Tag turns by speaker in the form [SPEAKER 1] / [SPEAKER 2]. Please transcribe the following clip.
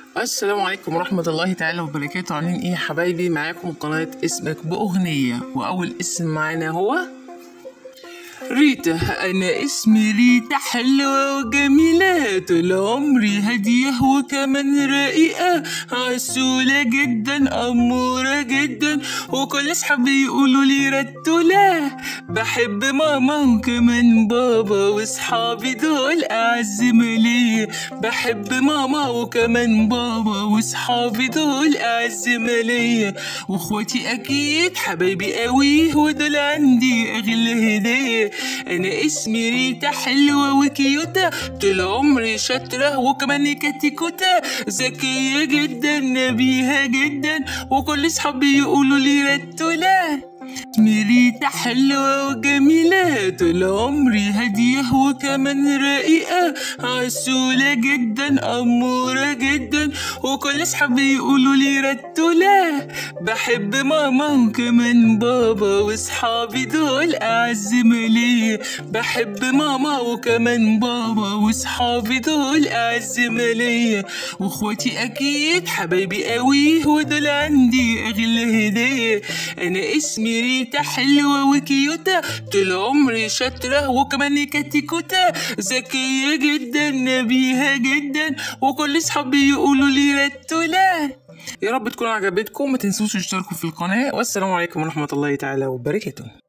[SPEAKER 1] السلام عليكم ورحمة الله تعالى وبركاته عاملين ايه يا حبايبي معاكم قناة اسمك بأغنية وأول اسم معانا هو ريتا أنا اسمي ريتا حلوة وجميلة طول عمري هادية وكمان رقيقة عسولة جدا أمورة جدا وكل أصحابي يقولوا لي رتولة بحب ماما وكمان بابا وأصحابي دول أعز مالية بحب ماما وكمان بابا وأصحابي دول أعز مالية وأخواتي أكيد حبايبي قوي ودول عندي أغلى هدية أنا اسمي ريتا حلوة وكيوتة طول عمري شاطرة وكمان كاتيكوتة ذكية جدا نبيهة جدا وكل صحابي يقولوا لي رتولة ميريتا حلوة وجميلة طول عمري هادية وكمان رقيقة عسولة جدا أمورة جدا وكل أصحابي يقولوا لي رتولة بحب ماما وكمان بابا وأصحابي دول أعز مالية بحب ماما وكمان بابا وأصحابي دول أعز مالية وأخواتي أكيد حبايبي قوي ودول عندي أغلى هدية أنا اسمي ريتا حلوة وكيوتة طول عمري شاطرة وكمان كاتيكوتة ذكية جدا نبيهة جدا وكل صحابي يقولوا لي رتولة يا رب تكون عجبتكم ما تنسوش تشتركوا في القناة والسلام عليكم ورحمة الله تعالى وبركاته